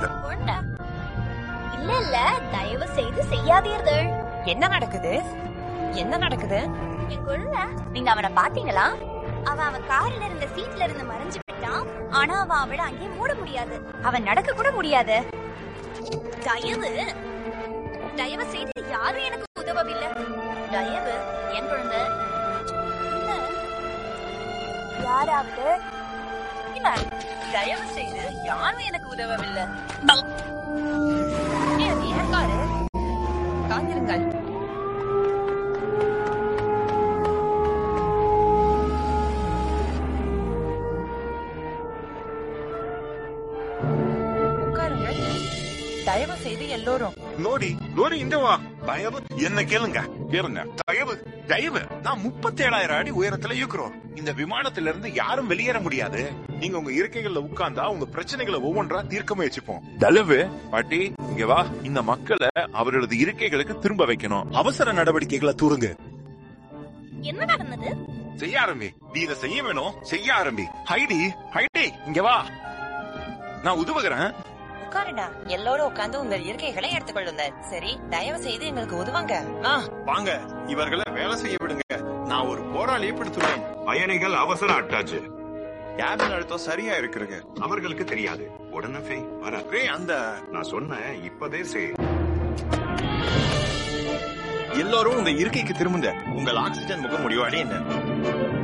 முடியாது கொண்டா. இல்ல இல்ல தயவு செய்து செய்யாதீர்கள் என்ன நடக்குது என்ன நடக்குது என் குழந்தை நீங்க அவனை பாத்தீங்களா அவன் அவன் கார்ல இருந்த சீட்ல இருந்து மறைஞ்சு விட்டான் ஆனா அவன் அவளை அங்கே மூட முடியாது அவன் நடக்க கூட முடியாது தயவு தயவு செய்து யாரும் எனக்கு உதவவில்லை தயவு என் குழந்தை இல்ல. யாராவது இல்ல தயவு செய்து யாரும் எனக்கு உதவவில்லை ஏன் ஏன் காரு காத்திருங்கள் உட்காருங்க தயவு செய்து எல்லோரும் லோரி லோரி இந்த வா தயவு என்ன கேளுங்க கேளுங்க தயவு தயவு நான் முப்பத்தேழாயிரம் அடி உயரத்துல இருக்கிறோம் இந்த விமானத்துல இருந்து யாரும் வெளியேற முடியாது நீங்க உங்க இருக்கைகள்ல உட்கார்ந்தா உங்க பிரச்சனைகளை ஒவ்வொன்றா தீர்க்க முயற்சிப்போம் தயவு பாட்டி இங்க வா இந்த மக்களை அவர்களது இருக்கைகளுக்கு திரும்ப வைக்கணும் அவசர நடவடிக்கைகளை தூருங்க என்ன நடந்தது செய்ய ஆரம்பி நீ இதை செய்ய வேணும் செய்ய ஆரம்பி ஹைடி ஹைடி இங்க வா நான் உதவுகிறேன் உட்காருடா எல்லோரும் உட்கார்ந்து உங்கள் இருக்கைகளை எடுத்துக்கொள்ளுங்க சரி தயவு செய்து எங்களுக்கு உதவுங்க ஆ வாங்க இவர்களை வேலை செய்ய விடுங்க நான் ஒரு போராளியை பிடித்துள்ளேன் பயணிகள் அவசர அட்டாச்சு கேபின் அழுத்தம் சரியா இருக்குங்க அவர்களுக்கு தெரியாது உடனே ஃபே, வர ரே அந்த நான் சொன்னேன் இப்பதே செய் எல்லோரும் உங்க இருக்கைக்கு திரும்புங்க உங்கள் ஆக்சிஜன் முகம் முடிவாடி என்ன